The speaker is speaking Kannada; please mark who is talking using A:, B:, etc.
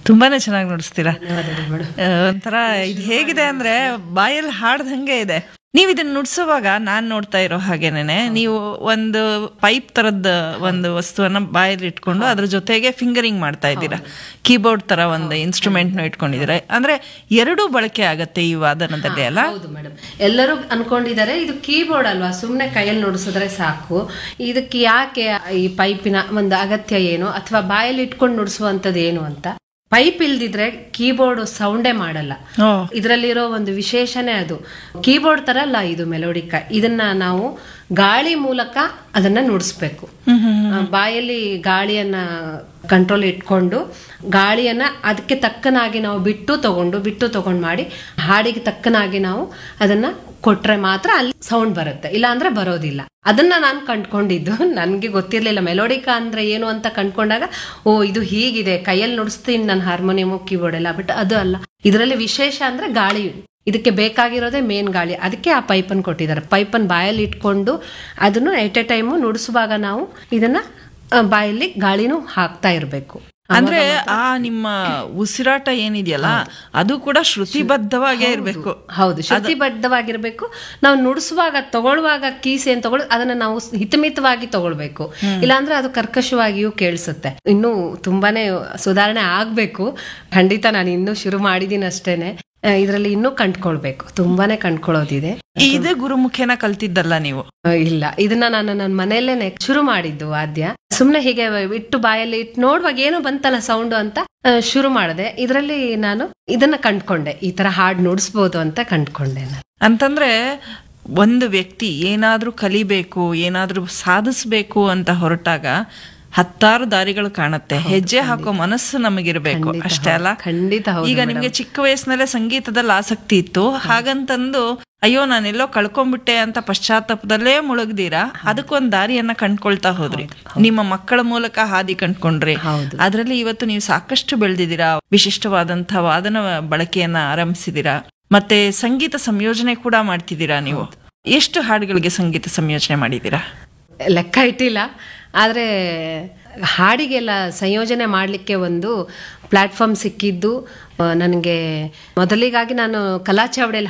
A: ತುಂಬಾನೇ ಚೆನ್ನಾಗಿ ನುಡಿಸ್ತೀರಾ
B: ಧನ್ಯವಾದಗಳು ಮೇಡಮ್
A: ಆ, ಒಂಥರ ಇದು ಹೇಗಿದೆ ಅಂದ್ರೆ ಬಾಯಲ್ಲಿ ಹಾಡ್ದಂಗೆ ಇದೆ ನೀವು ಇದನ್ನ ನುಡ್ಸುವಾಗ ನಾನ್ ನೋಡ್ತಾ ಇರೋ ಹಾಗೇನೆ ನೀವು ಒಂದು ಪೈಪ್ ತರದ್ ಒಂದು ವಸ್ತುವನ್ನ ಬಾಯಲ್ಲಿ ಇಟ್ಕೊಂಡು ಅದ್ರ ಜೊತೆಗೆ ಫಿಂಗರಿಂಗ್ ಮಾಡ್ತಾ ಇದ್ದೀರಾ ಕೀಬೋರ್ಡ್ ತರ ಒಂದು ಇನ್ಸ್ಟ್ರೂಮೆಂಟ್ ನ ಇಟ್ಕೊಂಡಿದ್ದೀರಾ ಅಂದ್ರೆ ಎರಡೂ ಬಳಕೆ ಆಗತ್ತೆ ಈ ವಾದನದಲ್ಲಿ ಅಲ್ಲ
B: ಹೌದು ಮೇಡಮ್ ಎಲ್ಲರೂ ಅನ್ಕೊಂಡಿದ್ದಾರೆ ಇದು ಕೀಬೋರ್ಡ್ ಅಲ್ವಾ ಸುಮ್ನೆ ಕೈಯಲ್ಲಿ ನುಡಿಸಿದ್ರೆ ಸಾಕು ಇದಕ್ಕೆ ಯಾಕೆ ಈ ಪೈಪಿನ ಒಂದು ಅಗತ್ಯ ಏನು ಅಥವಾ ಬಾಯಲ್ಲಿ ಇಟ್ಕೊಂಡು ನುಡಿಸುವಂತದ್ದು ಏನು ಅಂತ ಪೈಪ್ ಇಲ್ದಿದ್ರೆ ಕೀಬೋರ್ಡ್ ಸೌಂಡೇ ಮಾಡಲ್ಲ
A: ಓ
B: ಇದರಲ್ಲಿರೋ ಒಂದು ವಿಶೇಷನೇ ಅದು ಕೀಬೋರ್ಡ್ ತರ ಅಲ್ಲ ಇದು ಮೆಲೋಡಿಕ ಇದನ್ನ ನಾವು ಗಾಳಿ ಮೂಲಕ ಅದನ್ನ ನುಡಿಸ್ಬೇಕು ಆ, ಬಾಯಲ್ಲಿ ಗಾಳಿಯನ್ನ ಕಂಟ್ರೋಲ್ ಇಟ್ಕೊಂಡು ಗಾಳಿಯನ್ನ ಅದಕ್ಕೆ ತಕ್ಕನಾಗಿ ನಾವು ಬಿಟ್ಟು ತಗೊಂಡು ಬಿಟ್ಟು ತಗೊಂಡು ಮಾಡಿ ಹಾಡಿಗೆ ತಕ್ಕನಾಗಿ ನಾವು ಅದನ್ನ ಕೊಟ್ರೆ ಮಾತ್ರ ಅಲ್ಲಿ ಸೌಂಡ್ ಬರುತ್ತೆ ಇಲ್ಲ ಅಂದ್ರೆ ಬರೋದಿಲ್ಲ ಅದನ್ನ ನಾನು ಕಂಡ್ಕೊಂಡಿದ್ದು ನನ್ಗೆ ಗೊತ್ತಿರ್ಲಿಲ್ಲ ಮೆಲೋಡಿಕಾ ಅಂದ್ರೆ ಏನು ಅಂತ ಕಂಡ್ಕೊಂಡಾಗ ಓ ಇದು ಹೀಗಿದೆ ಕೈಯಲ್ಲಿ ನುಡಿಸ್ತೀನಿ ನಾನು ಹಾರ್ಮೋನಿಯಮು ಕೀಬೋರ್ಡ್ ಎಲ್ಲ ಬಟ್ ಅದು ಅಲ್ಲ ಇದರಲ್ಲಿ ವಿಶೇಷ ಅಂದ್ರೆ ಗಾಳಿ ಇದಕ್ಕೆ ಬೇಕಾಗಿರೋದೇ ಮೇನ್ ಗಾಳಿ ಅದಕ್ಕೆ ಆ ಪೈಪನ್ನು ಕೊಟ್ಟಿದ್ದಾರೆ ಪೈಪನ್ನು ಬಾಯಲ್ಲಿ ಇಟ್ಕೊಂಡು ಅದನ್ನು ಎಟ್ ಎ ಟೈಮು ನುಡಿಸುವಾಗ ನಾವು ಇದನ್ನ ಆ, ಬಾಯಲ್ಲಿ ಗಾಳಿನೂ ಹಾಕ್ತಾ ಇರಬೇಕು
A: ಅಂದ್ರೆ ಆ ನಿಮ್ಮ ಉಸಿರಾಟ ಏನಿದೆಯಲ್ಲ ಅದು ಕೂಡ ಶ್ರುತಿಬದ್ಧವಾಗೇ ಇರ್ಬೇಕು
B: ಹೌದು ಶ್ರುತಿಬದ್ಧವಾಗಿರ್ಬೇಕು ನಾವು ನುಡಿಸುವಾಗ ತಗೊಳ್ಳುವಾಗ ಕೀಸ್ ಏನ್ ತಗೊಳ್ ಅದನ್ನ ನಾವು ಹಿತಮಿತವಾಗಿ ತಗೊಳ್ಬೇಕು ಇಲ್ಲಾಂದ್ರೆ ಅದು ಕರ್ಕಶವಾಗಿಯೂ ಕೇಳಿಸುತ್ತೆ ಇನ್ನು ತುಂಬಾನೇ ಸುಧಾರಣೆ ಆಗ್ಬೇಕು ಖಂಡಿತ ನಾನು ಇನ್ನೂ ಶುರು ಮಾಡಿದೀನಿ ಅಷ್ಟೇನೆ ಇದರಲ್ಲಿ ಇನ್ನೂ ಕಂಡ್ಕೊಳ್ಬೇಕು ತುಂಬಾನೇ ಕಂಡ್ಕೊಳ್ಳೋದಿದೆ
A: ಇದೇ ಗುರುಮುಖೇನ ಕಲ್ತಿದ್ದಲ್ಲ ನೀವು
B: ಆ, ಇಲ್ಲ ಇದನ್ನ ನಾನು ನನ್ನ ಮನೆಯಲ್ಲೇನೆ ಶುರು ಮಾಡಿದ್ದು ವಾದ್ಯ ಸುಮ್ನೆ ಹೀಗೆ ಇಟ್ಟು ಬಾಯಲ್ಲಿ ಇಟ್ಟು ನೋಡುವಾಗ ಏನೋ ಬಂತಲ್ಲ ಸೌಂಡ್ ಅಂತ ಆ, ಶುರು ಮಾಡಿದೆ ಇದರಲ್ಲಿ ನಾನು ಇದನ್ನ ಕಂಡ್ಕೊಂಡೆ ಈ ತರ ಹಾಡ್ ನುಡಿಸ್ಬೋದು ಅಂತ ಕಂಡ್ಕೊಂಡೆ ನಾನು
A: ಅಂತಂದ್ರೆ ಒಂದು ವ್ಯಕ್ತಿ ಏನಾದ್ರೂ ಕಲಿಬೇಕು ಏನಾದ್ರೂ ಸಾಧಿಸ್ಬೇಕು ಅಂತ ಹೊರಟಾಗ ಹತ್ತಾರು ದಾರಿಗಳು ಕಾಣುತ್ತೆ ಹೆಜ್ಜೆ ಹಾಕೋ ಮನಸ್ಸು ನಮಗಿರ್ಬೇಕು
B: ಖಂಡಿತ
A: ಅಷ್ಟೇ ಅಲ್ಲ
B: ಹೌದು. ಖಂಡಿತ ಹೌದು
A: ಈಗ ನಿಮ್ಗೆ ಚಿಕ್ಕ ವಯಸ್ಸಿನಲ್ಲೇ ಸಂಗೀತದಲ್ಲಿ ಆಸಕ್ತಿ ಇತ್ತು ಹಾಗಂತಂದು ಅಯ್ಯೋ ನಾನೆಲ್ಲೋ ಕಳ್ಕೊಂಡ್ಬಿಟ್ಟೆ ಅಂತ ಪಶ್ಚಾತ್ತಾಪದಲ್ಲೇ ಮುಳುಗ್ದೀರಾ ಅದಕ್ಕೊಂದ್ ದಾರಿಯನ್ನ ಕಂಡ್ಕೊಳ್ತಾ ಹೋದ್ರಿ ನಿಮ್ಮ ಮಕ್ಕಳ ಮೂಲಕ ಹಾದಿ ಕಂಡ್ಕೊಂಡ್ರಿ
B: ಹೌದು.
A: ಅದರಲ್ಲಿ ಇವತ್ತು ನೀವು ಸಾಕಷ್ಟು ಬೆಳೆದಿದ್ದೀರಾ ವಿಶಿಷ್ಟವಾದಂತಹ ವಾದನ ಬಳಕೆಯನ್ನ ಆರಂಭಿಸಿದೀರಾ ಮತ್ತೆ ಸಂಗೀತ ಸಂಯೋಜನೆ ಕೂಡ ಮಾಡ್ತಿದ್ದೀರಾ ನೀವು ಎಷ್ಟು ಹಾಡುಗಳಿಗೆ ಸಂಗೀತ ಸಂಯೋಜನೆ ಮಾಡಿದ್ದೀರಾ
B: ಲೆಕ್ಕ ಇಟ್ಟಿಲ್ಲ ಆದರೆ ಹಾಡಿಗೆಲ್ಲ ಸಂಯೋಜನೆ ಮಾಡಲಿಕ್ಕೆ ಒಂದು ಪ್ಲಾಟ್ಫಾರ್ಮ್ ಸಿಕ್ಕಿದ್ದು ನನಗೆ ಮೊದಲಿಗಾಗಿ ನಾನು ಕಲಾ ಚಾವಡಿಯಲ್ಲಿ